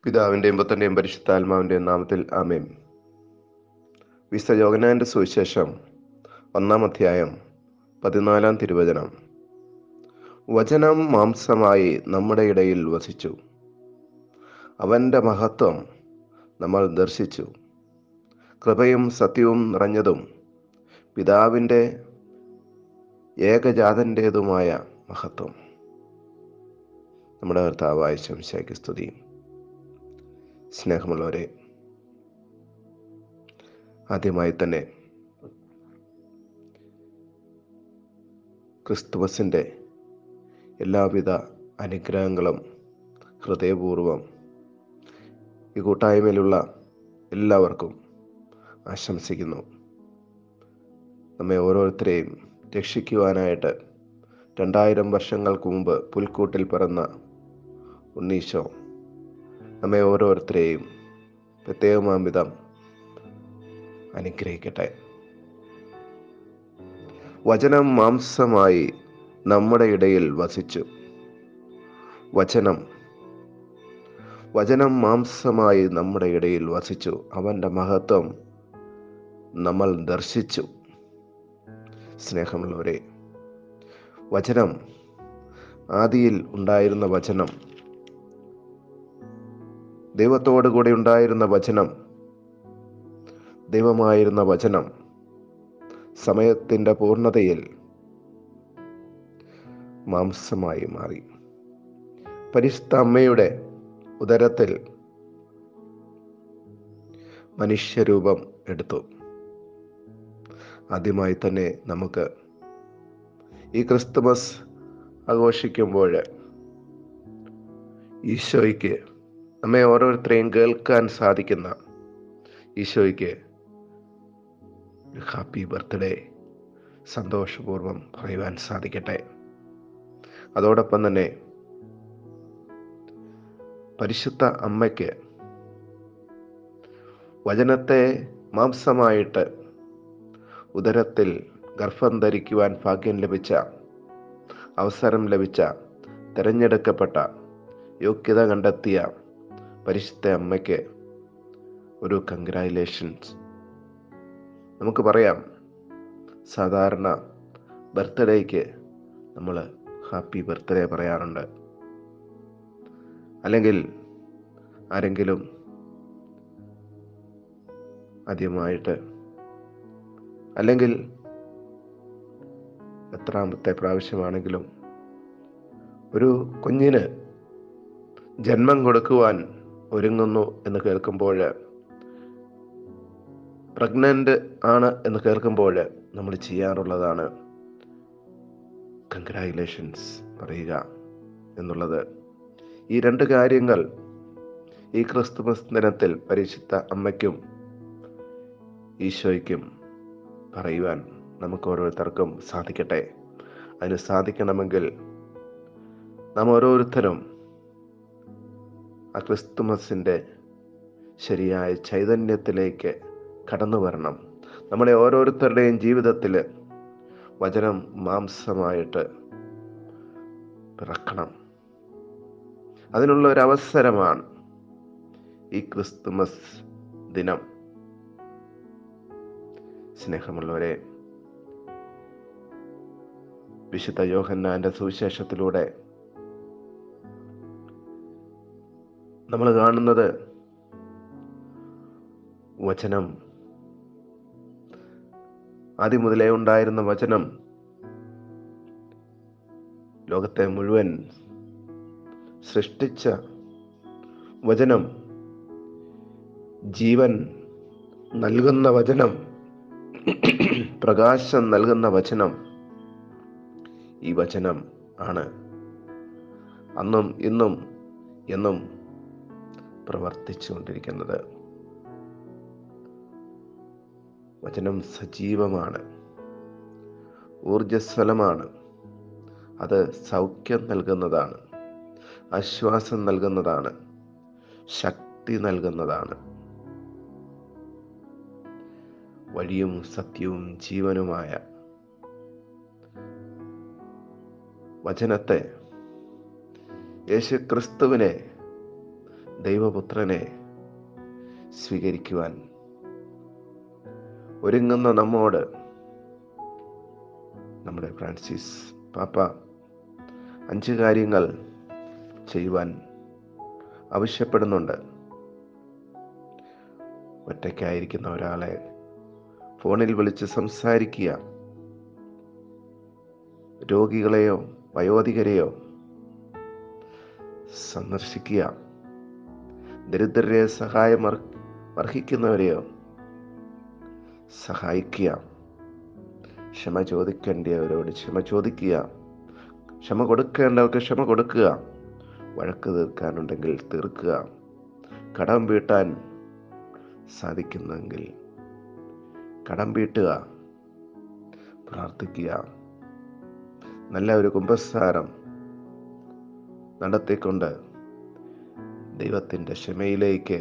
പിതാവിൻ്റെയും പുത്രൻ്റെയും പരിശുദ്ധാത്മാവിൻ്റെയും നാമത്തിൽ ആമേൻ വിശുദ്ധ യോഗനാൻ്റെ സുവിശേഷം ഒന്നാം അധ്യായം പതിനാലാം തിരുവചനം വചനം മാംസമായി നമ്മുടെ ഇടയിൽ വസിച്ചു അവൻ്റെ മഹത്വം നമ്മൾ ദർശിച്ചു കൃപയും സത്യവും നിറഞ്ഞതും പിതാവിൻ്റെ ഏകജാതൻ്റേതുമായ മഹത്വം നമ്മുടെ കർത്താവായ ശംശയ്ക്ക് സ്തുതി സ്നേഹമുള്ളവരെ ആദ്യമായി തന്നെ ക്രിസ്തുമസിൻ്റെ എല്ലാവിധ അനുഗ്രഹങ്ങളും ഹൃദയപൂർവം ഈ കൂട്ടായ്മയിലുള്ള എല്ലാവർക്കും ആശംസിക്കുന്നു നമ്മെ ഓരോരുത്തരെയും രക്ഷിക്കുവാനായിട്ട് രണ്ടായിരം വർഷങ്ങൾക്ക് മുമ്പ് പുൽക്കൂട്ടിൽ പിറന്ന ഉണ്ണീശോ നമ്മെ ഓരോരുത്തരെയും പ്രത്യേകമാം വിധം അനുഗ്രഹിക്കട്ടെ വചനം മാംസമായി നമ്മുടെ ഇടയിൽ വസിച്ചു വചനം വചനം മാംസമായി നമ്മുടെ ഇടയിൽ വസിച്ചു അവൻ്റെ മഹത്വം നമ്മൾ ദർശിച്ചു സ്നേഹമുള്ളവരെ വചനം ആദിയിൽ ഉണ്ടായിരുന്ന വചനം ദൈവത്തോടു കൂടി ഉണ്ടായിരുന്ന വചനം ദൈവമായിരുന്ന വചനം സമയത്തിൻ്റെ പൂർണ്ണതയിൽ മാംസമായി മാറി പരിശുദ്ധ അമ്മയുടെ ഉദരത്തിൽ മനുഷ്യരൂപം എടുത്തു ആദ്യമായി തന്നെ നമുക്ക് ഈ ക്രിസ്തുമസ് ആഘോഷിക്കുമ്പോൾ ഈശോയ്ക്ക് നമ്മെ ഓരോരുത്തരെയും കേൾക്കാൻ സാധിക്കുന്ന ഈശോയ്ക്ക് ഹാപ്പി ബർത്ത്ഡേ സന്തോഷപൂർവ്വം പറയുവാൻ സാധിക്കട്ടെ അതോടൊപ്പം തന്നെ പരിശുദ്ധ അമ്മയ്ക്ക് വചനത്തെ മാംസമായിട്ട് ഉദരത്തിൽ ഗർഭം ധരിക്കുവാൻ ഭാഗ്യം ലഭിച്ച അവസരം ലഭിച്ച തിരഞ്ഞെടുക്കപ്പെട്ട യോഗ്യത കണ്ടെത്തിയ പരിശുദ്ധ അമ്മയ്ക്ക് ഒരു കൺഗ്രാറ്റുലേഷൻസ് നമുക്ക് പറയാം സാധാരണ ബർത്ത്ഡേക്ക് നമ്മൾ ഹാപ്പി ബർത്ത്ഡേ പറയാറുണ്ട് അല്ലെങ്കിൽ ആരെങ്കിലും ആദ്യമായിട്ട് അല്ലെങ്കിൽ എത്രാമത്തെ പ്രാവശ്യമാണെങ്കിലും ഒരു കുഞ്ഞിന് ജന്മം കൊടുക്കുവാൻ ഒരുങ്ങുന്നു എന്ന് കേൾക്കുമ്പോൾ പ്രഗ്നൻ്റ് ആണ് എന്ന് കേൾക്കുമ്പോൾ നമ്മൾ ചെയ്യാറുള്ളതാണ് കൺഗ്രാറ്റുലേഷൻസ് പറയുക എന്നുള്ളത് ഈ രണ്ട് കാര്യങ്ങൾ ഈ ക്രിസ്തുമസ് ദിനത്തിൽ പരിശുദ്ധ അമ്മയ്ക്കും ഈശോയ്ക്കും പറയുവാൻ നമുക്ക് ഓരോരുത്തർക്കും സാധിക്കട്ടെ അതിന് സാധിക്കണമെങ്കിൽ നാം ഓരോരുത്തരും ആ ക്രിസ്തുമസിൻ്റെ ശരിയായ ചൈതന്യത്തിലേക്ക് കടന്നു വരണം നമ്മുടെ ഓരോരുത്തരുടെയും ജീവിതത്തിൽ വചനം മാംസമായിട്ട് പിറക്കണം അതിനുള്ള ഒരു അവസരമാണ് ഈ ക്രിസ്തുമസ് ദിനം സ്നേഹമുള്ളവരെ വിശുദ്ധ യോഹന്നാന്റെ സുവിശേഷത്തിലൂടെ നമ്മൾ കാണുന്നത് വചനം ആദ്യം മുതലേ ഉണ്ടായിരുന്ന വചനം ലോകത്തെ മുഴുവൻ സൃഷ്ടിച്ച വചനം ജീവൻ നൽകുന്ന വചനം പ്രകാശം നൽകുന്ന വചനം ഈ വചനം ആണ് അന്നും ഇന്നും എന്നും പ്രവർത്തിച്ചുകൊണ്ടിരിക്കുന്നത് വചനം സജീവമാണ് ഊർജസ്വലമാണ് അത് സൗഖ്യം നൽകുന്നതാണ് ആശ്വാസം നൽകുന്നതാണ് ശക്തി നൽകുന്നതാണ് വഴിയും സത്യവും ജീവനുമായ വചനത്തെ യേശുക്രിസ്തുവിനെ ദൈവപുത്രനെ സ്വീകരിക്കുവാൻ ഒരുങ്ങുന്ന നമ്മോട് നമ്മുടെ ഫ്രാൻസിസ് പാപ്പ അഞ്ച് കാര്യങ്ങൾ ചെയ്യുവാൻ ആവശ്യപ്പെടുന്നുണ്ട് ഒറ്റയ്ക്കായിരിക്കുന്ന ഒരാളെ ഫോണിൽ വിളിച്ച് സംസാരിക്കുക രോഗികളെയോ വയോധികരെയോ സന്ദർശിക്കുക ദരിദ്രരെ സഹായം അർ- അർഹിക്കുന്നവരെയോ സഹായിക്കുക ക്ഷമ ചോദിക്കേണ്ടവരോട് ക്ഷമ ചോദിക്കുക ക്ഷമ കൊടുക്കേണ്ടവർക്ക് ക്ഷമ കൊടുക്കുക വഴക്ക് തീർക്കാനുണ്ടെങ്കിൽ തീർക്കുക കടം വീട്ടാൻ സാധിക്കുന്നെങ്കിൽ കടം വീട്ടുക പ്രാർത്ഥിക്കുക നല്ല ഒരു കുമ്പസാരം നടത്തിക്കൊണ്ട് ദൈവത്തിൻ്റെ ക്ഷമയിലേക്ക്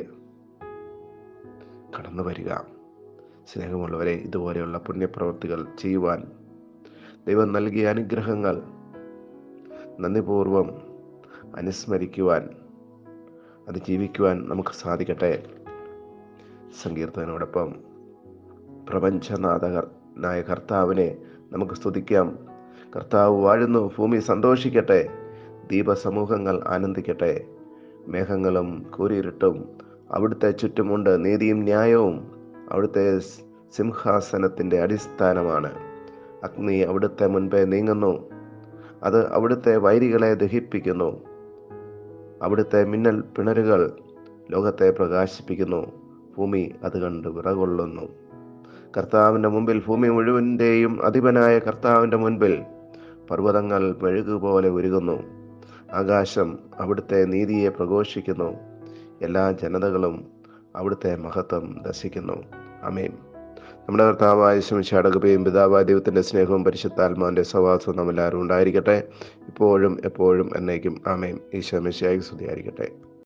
കടന്നു വരിക സ്നേഹമുള്ളവരെ ഇതുപോലെയുള്ള പുണ്യപ്രവൃത്തികൾ ചെയ്യുവാൻ ദൈവം നൽകിയ അനുഗ്രഹങ്ങൾ നന്ദിപൂർവം അനുസ്മരിക്കുവാൻ അത് ജീവിക്കുവാൻ നമുക്ക് സാധിക്കട്ടെ സങ്കീർത്തനോടൊപ്പം പ്രപഞ്ചനാഥകനായ കർത്താവിനെ നമുക്ക് സ്തുതിക്കാം കർത്താവ് വാഴുന്നു ഭൂമി സന്തോഷിക്കട്ടെ ദീപസമൂഹങ്ങൾ ആനന്ദിക്കട്ടെ മേഘങ്ങളും കൂരിരുട്ടും അവിടുത്തെ ചുറ്റുമുണ്ട് നീതിയും ന്യായവും അവിടുത്തെ സ് സിംഹാസനത്തിൻ്റെ അടിസ്ഥാനമാണ് അഗ്നി അവിടുത്തെ മുൻപേ നീങ്ങുന്നു അത് അവിടുത്തെ വൈരികളെ ദഹിപ്പിക്കുന്നു അവിടുത്തെ മിന്നൽ പിണരുകൾ ലോകത്തെ പ്രകാശിപ്പിക്കുന്നു ഭൂമി അത് കണ്ട് വിറകൊള്ളുന്നു കർത്താവിൻ്റെ മുമ്പിൽ ഭൂമി മുഴുവൻ്റെയും അധിപനായ കർത്താവിൻ്റെ മുൻപിൽ പർവ്വതങ്ങൾ മെഴുകുപോലെ ഉരുകുന്നു ആകാശം അവിടുത്തെ നീതിയെ പ്രഘോഷിക്കുന്നു എല്ലാ ജനതകളും അവിടുത്തെ മഹത്വം ദർശിക്കുന്നു അമേൻ നമ്മുടെ കർത്താവായ ശമിഷാടകപയും പിതാവായ ദൈവത്തിൻ്റെ സ്നേഹവും പരിശുദ്ധാത്മാവിൻ്റെ സവാസവും നമ്മളെല്ലാവരും ഉണ്ടായിരിക്കട്ടെ ഇപ്പോഴും എപ്പോഴും എന്നേക്കും ആമേൻ ഈശോ മിശിയായി സ്തുതിയായിരിക്കട്ടെ